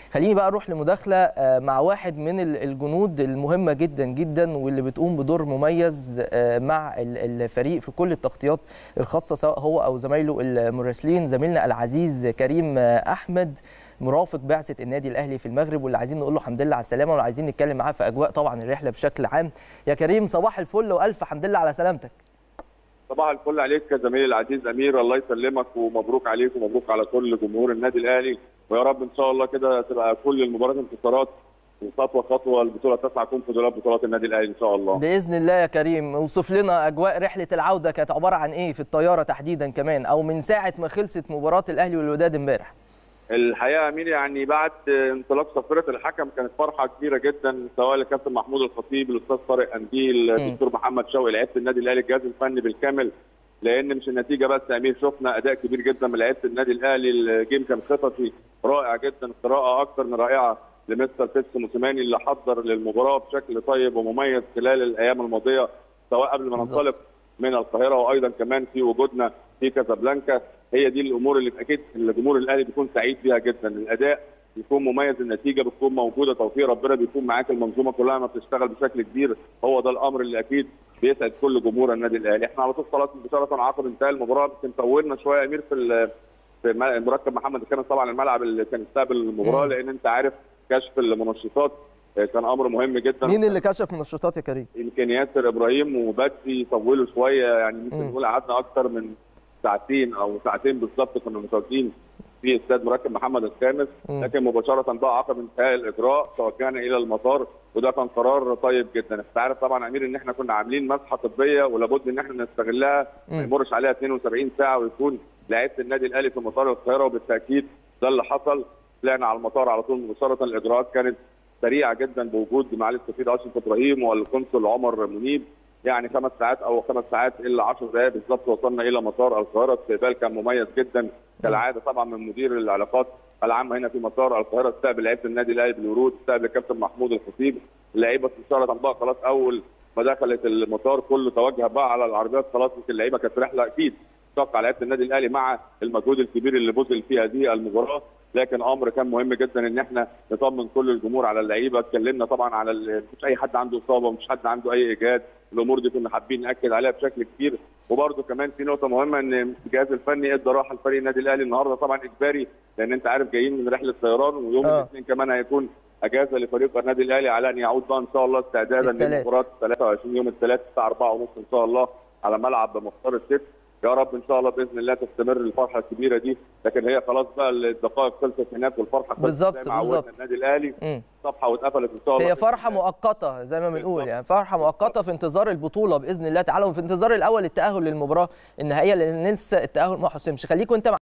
خليني بقى اروح لمداخله آه، مع واحد من ال- الجنود المهمه جدا جدا واللي بتقوم بدور مميز آه، مع ال- الفريق في كل التغطيات الخاصه سواء هو او زمايله المراسلين زميلنا العزيز كريم آه، احمد مرافق بعثه النادي الاهلي في المغرب واللي عايزين نقول له الحمد لله على السلامه وعايزين نتكلم معاه في اجواء طبعا الرحله بشكل عام يا كريم صباح الفل والف حمد لله على سلامتك صباح الفل عليك يا زميلي العزيز امير الله يسلمك ومبروك عليك ومبروك على كل جمهور النادي الاهلي ويا رب ان شاء الله كده تبقى كل المباريات انتصارات وخطوه خطوه البطوله تسعى كونفدراليات بطولات النادي الاهلي ان شاء الله. باذن الله يا كريم اوصف لنا اجواء رحله العوده كانت عباره عن ايه في الطياره تحديدا كمان او من ساعه ما خلصت مباراه الاهلي والوداد امبارح الحقيقه يا امير يعني بعد انطلاق صفيره الحكم كانت فرحه كبيره جدا سواء لكابتن محمود الخطيب الاستاذ طارق انديل الدكتور محمد شوقي لعيبه النادي الاهلي الجهاز الفني بالكامل لان مش النتيجه بس يا امير شفنا اداء كبير جدا من لعيبه النادي الاهلي الجيم كان خططي رائع جدا قراءه اكثر من رائعه لمستر بيتسو موسيماني اللي حضر للمباراه بشكل طيب ومميز خلال الايام الماضيه سواء قبل ما بالظبط. ننطلق من القاهره وايضا كمان في وجودنا في كازابلانكا هي دي الامور اللي اكيد الجمهور الاهلي بيكون سعيد بيها جدا الاداء بيكون مميز النتيجه بتكون موجوده توفيق ربنا بيكون معاك المنظومه كلها ما بتشتغل بشكل كبير هو ده الامر اللي اكيد بيسعد كل جمهور النادي الاهلي احنا على طول خلاص مباشره عقب انتهاء المباراه يمكن طولنا شويه يا امير في ال- في الم- مركب محمد كان طبعا الملعب اللي كان استقبل المباراه مم. لان انت عارف كشف المنشطات آه، كان امر مهم جدا مين اللي كشف منشطات يا كريم يمكن ياسر ابراهيم وبدري طولوا شويه يعني ممكن مم. نقول قعدنا اكتر من ساعتين او ساعتين بالظبط كنا متواجدين في استاد مركب محمد الخامس مم. لكن مباشره بقى عقب انتهاء الاجراء توجهنا الى المطار وده كان قرار طيب جدا انت عارف طبعا يا امير ان احنا كنا عاملين مسحه طبيه ولابد ان احنا نستغلها ما مم. يمرش عليها 72 ساعه ويكون لعيبه النادي الاهلي في مطار القاهره وبالتاكيد ده اللي حصل طلعنا على المطار على طول مباشره الاجراءات كانت سريعه جدا بوجود معالي السفير اشرف ابراهيم والقنصل عمر منيب يعني خمس ساعات او خمس ساعات الا 10 دقائق بالظبط وصلنا الى مطار القاهره استقبال كان مميز جدا كالعاده طبعا من مدير العلاقات العامه هنا في مطار القاهره استقبل لعيبه النادي الاهلي بالورود استقبل الكابتن محمود الخطيب اللعيبه استشاره بقى خلاص اول ما دخلت المطار كله توجه بقى على العربيات خلاص يمكن اللعيبه كانت رحله اكيد شق على لعيبه النادي الاهلي مع المجهود الكبير اللي بذل في هذه المباراه لكن امر كان مهم جدا ان احنا نطمن كل الجمهور على اللعيبه اتكلمنا طبعا على ال- مش اي حد عنده اصابه مش حد عنده اي اجهاد الامور دي كنا حابين ناكد عليها بشكل كبير وبرده كمان في نقطه مهمه ان الجهاز الفني ادى راحه لفريق النادي الاهلي النهارده طبعا اجباري لان انت عارف جايين من رحله طيران ويوم آه. الاثنين كمان هيكون اجازه لفريق النادي الاهلي على ان يعود بقى ان شاء الله استعدادا التلات. لمباراه 23 يوم الثلاث الساعه 4:30 ان شاء الله على ملعب مختار الست يا رب ان شاء الله باذن الله تستمر الفرحه الكبيره دي لكن هي خلاص بقى الدقائق خلصت هناك والفرحه خلصت بالظبط، زي ما عودنا بالظبط. النادي الاهلي مم. صفحه واتقفلت ان شاء الله هي بإذن فرحه الله. مؤقته زي ما بنقول بالظبط. يعني فرحه مؤقته في انتظار البطوله باذن الله تعالى وفي انتظار الاول التاهل للمباراه النهائيه لان لسه التاهل ما حسمش خليكم انت مع